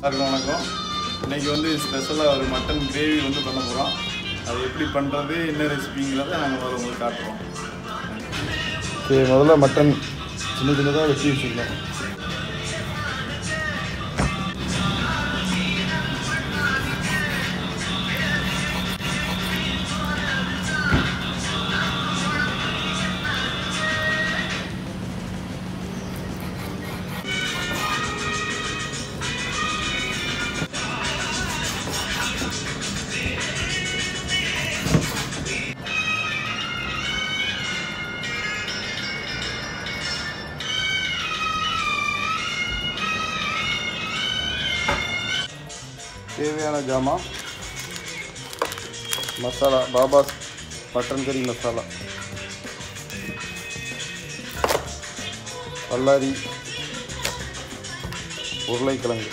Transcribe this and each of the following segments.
எல்லாருக்கும் வணக்கம் இன்னைக்கு வந்து ஸ்பெஷலாக ஒரு மட்டன் கிரேவி வந்து பண்ண போகிறோம் அது எப்படி பண்ணுறது என்ன ரெசிபிங்கிறத நாங்கள் முதல்ல உங்களுக்கு காட்டுறோம் சரி முதல்ல மட்டன் சின்ன சின்னதாக வெட்டி வச்சுக்கலாம் தேவையான ஜாமான் மசாலா பாபாஸ் மட்டன் கறி மசாலா பல்லாரி உருளைக்கிழங்கு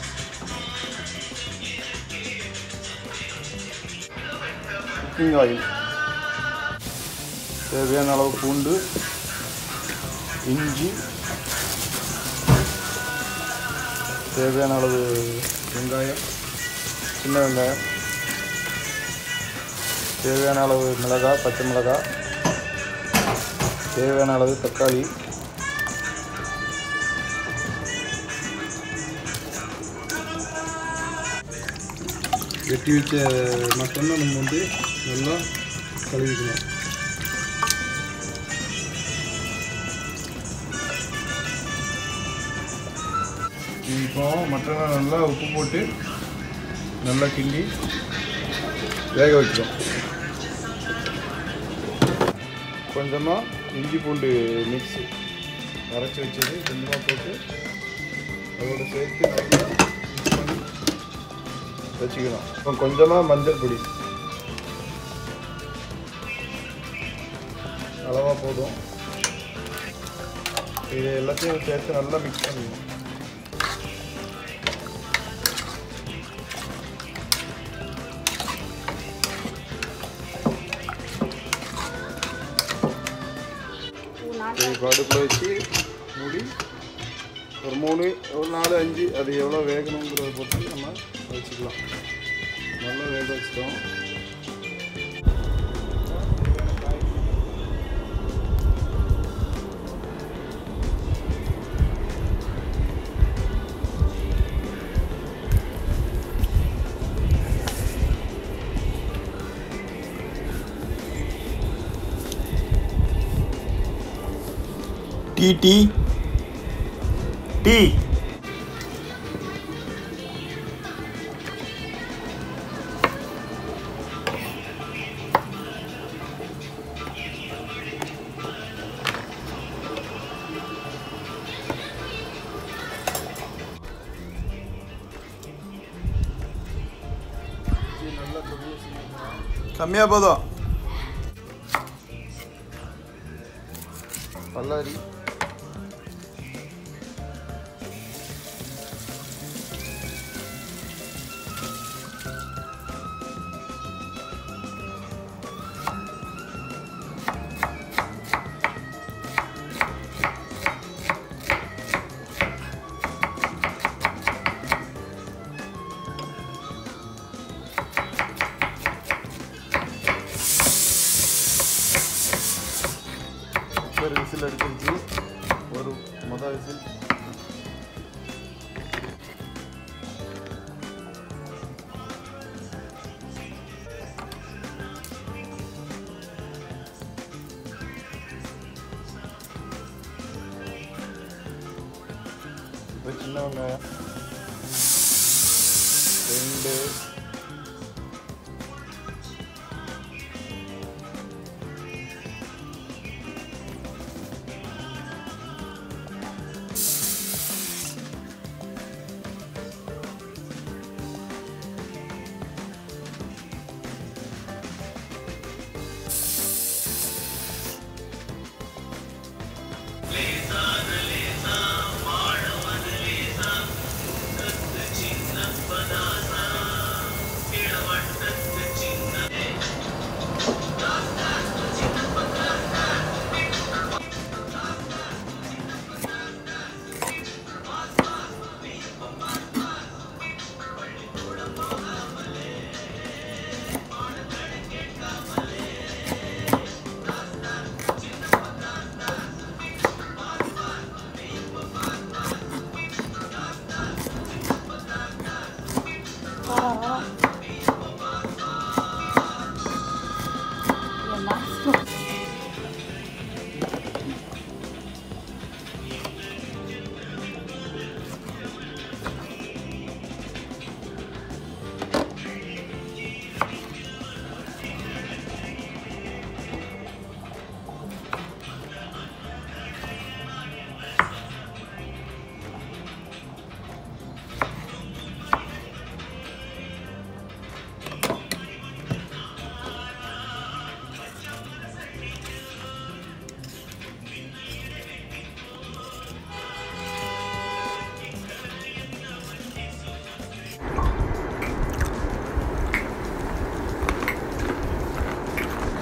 குக்கிங் ஆயில் தேவையான அளவு பூண்டு இஞ்சி தேவையான அளவு வெங்காயம் சின்ன வெங்காயம் தேவையான அளவு மிளகாய் பச்சை மிளகாய் தேவையான அளவு தக்காளி வெட்டி வச்ச மட்டனை நம்ம வந்து நல்லா கழுவிக்கணும் இப்போ மட்டனை நல்லா உப்பு போட்டு நல்லா கிண்டி வேக வைக்கிறோம் கொஞ்சமாக இஞ்சி பூண்டு மிக்ஸ் அரைச்சி வச்சது கொஞ்சமாக போட்டு அதோட சேர்த்து நல்லா mix பண்ணி வச்சுக்கணும் இப்போ கொஞ்சமாக மஞ்சள் பொடி அளவாக போதும் இது எல்லாத்தையும் சேர்த்து நல்லா மிக்ஸ் பண்ணிக்கணும் அடுப்பில் வச்சு மூடி ஒரு மூணு ஒரு நாலு அஞ்சு அது எவ்வளோ வேகணுங்கிறத பொறுத்து நம்ம வச்சுக்கலாம் நல்லா வேக வச்சிட்டோம் டீ டீ டீ கம்மியாக போதும் பல்லாரி ஒரு விசில் அடிச்சிருச்சு ஒரு மொதல் விசில் இப்போ சின்ன வெங்காயம் ரெண்டு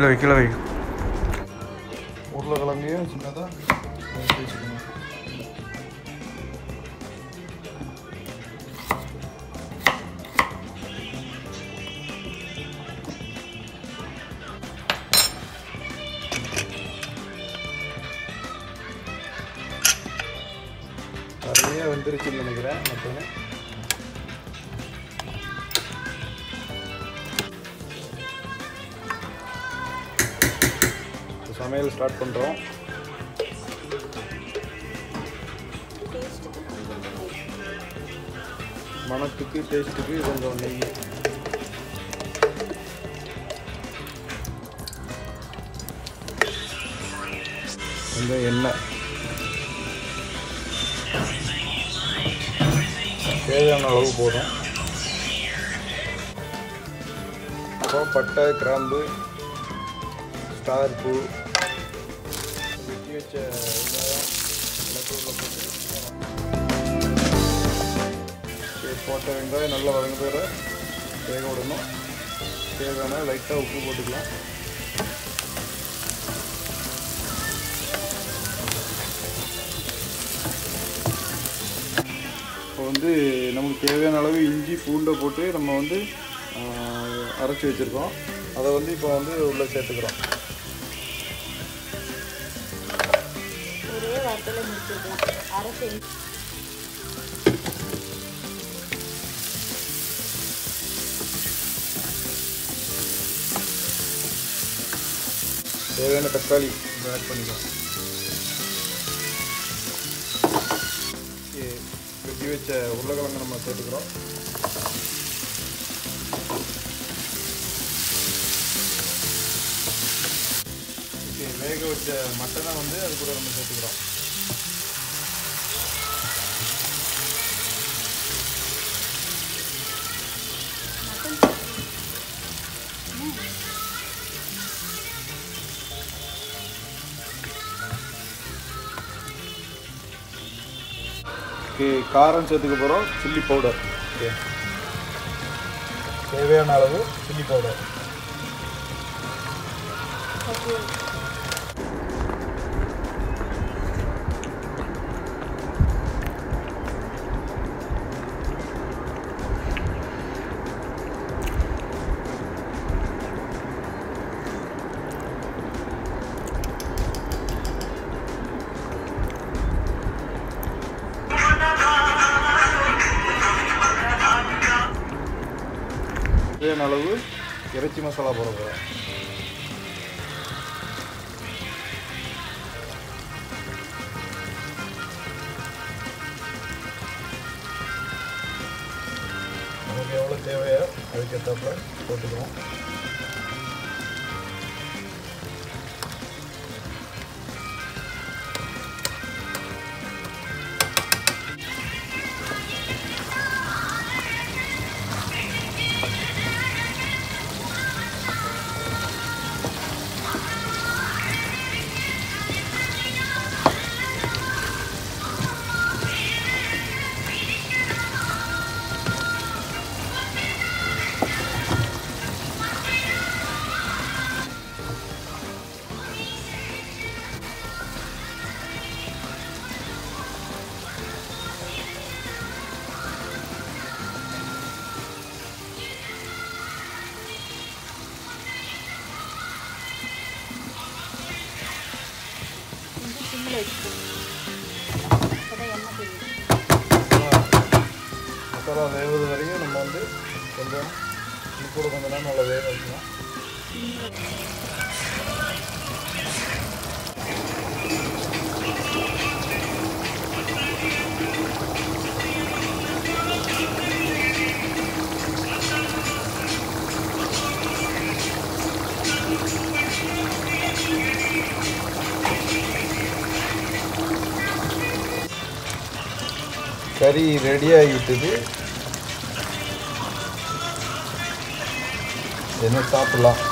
கீழே வை கீழே வை உருளைக்கிழங்கையும் சின்னதாக வச்சுக்கணும் நிறைய வெந்துருச்சுன்னு நினைக்கிறேன் மட்டனு இப்போ சமையல் ஸ்டார்ட் பண்ணுறோம் மணத்துக்கு டேஸ்ட்டுக்கு கொஞ்சம் நெய் கொஞ்சம் எண்ணெய் தேவையான அளவு போதும் அப்புறம் பட்டை கிராம்பு ஸ்டார் பூ வெட்டி வச்ச வெங்காயம் எல்லாத்தையும் உள்ள போட்டு சரி, போட்ட வெங்காயம் நல்லா வதங்க பேர வேக விடணும் தேவையான லைட்டாக உப்பு போட்டுக்கலாம் இப்போ வந்து நமக்கு தேவையான அளவு இஞ்சி பூண்டை போட்டு நம்ம வந்து அரைச்சி வச்சுருக்கோம் அதை வந்து இப்போ வந்து உள்ளே சேர்த்துக்கிறோம் ஒரே வாரத்தில் முடிச்சிருக்கலாம் அரைச்சி தேவையான தக்காளி ஆட் பண்ணிக்கலாம் ஓகே, வெட்டி வச்ச உருளைக்கிழங்கு நம்ம சேர்த்துக்கிறோம் ஓகே வேக வச்ச மட்டனை வந்து அது கூட நம்ம சேர்த்துக்கிறோம் ஓகே காரம் சேர்த்துக்க போகிறோம் சில்லி பவுடர் ஓகே தேவையான அளவு சில்லி பவுடர் தேவையான அளவு இறைச்சி மசாலா போட போகிறோம் நமக்கு எவ்வளோ தேவையோ அதுக்கேற்றாப்புல போட்டுக்கிறோம் கொஞ்சம் சிம்மில் வச்சுக்கோங்க அப்போதான் எண்ணெய் தெரியும் மசாலா வேவது வரையும் நம்ம வந்து கொஞ்சம் இது கூட கொஞ்ச நேரம் நல்லா வேக வைக்கலாம் கறி ரெடி ஆகிவிட்டது என்ன சாப்பிடலாம்